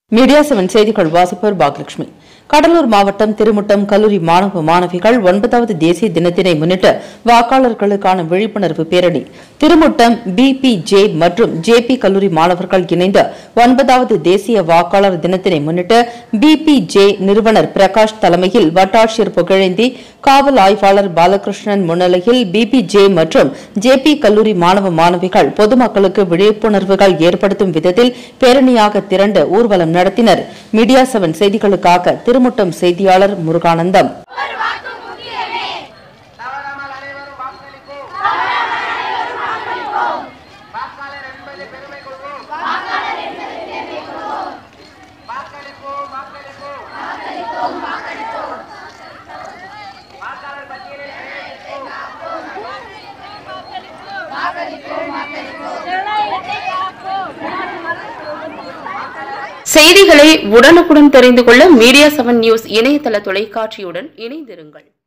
media seven செய்திகள் வாசிப்பவர் பாகலட்சுமி கடலூர் மாவட்டம் திருமுட்டம் கல்லூரி மாணவ மாணவிகள் ஒன்பதாவது தேசிய தினத்தினை முன்னிட்டு வாக்காளர்களுக்கான விழிப்புணர்வு பேரணி திருமுட்டம் பிபிஜே மற்றும் ஜேபி கல்லூரி மாணவர்கள் இணைந்து ஒன்பதாவது தேசிய வாக்காளர் தினத்தினை முன்னிட்டு பிபிஜே நிறுவனர் பிரகாஷ் தலைமையில் வட்டாட்சியர் புகழேந்தி காவல் ஆய்வாளர் பாலகிருஷ்ணன் முன்னிலையில் பிபிஜே மற்றும் ஜேபி கல்லூரி மாணவ மாணவிகள் பொதுமக்களுக்கு விழிப்புணர்வுகள் ஏற்படுத்தும் விதத்தில் பேரணியாக திரண்டு ஊர்வலம் நடத்தினர் மீடியா செவன் செய்திகளுக்காக திருமுட்டம் செய்தியாளர் முருகானந்தம் தவறாமல் அனைவரும் வாக்களிப்போம் வாக்காளர் என்பது பெருமை கொள்வோம் வாக்களிப்போம் வாக்களிப்போம் வாக்காளர் பட்டியலில் செய்திகளை உடனுக்குடன் தெரிந்து கொள்ள மீடியா செவன் நியூஸ் இணையதள தொலைக்காட்சியுடன் இணைந்திருங்கள்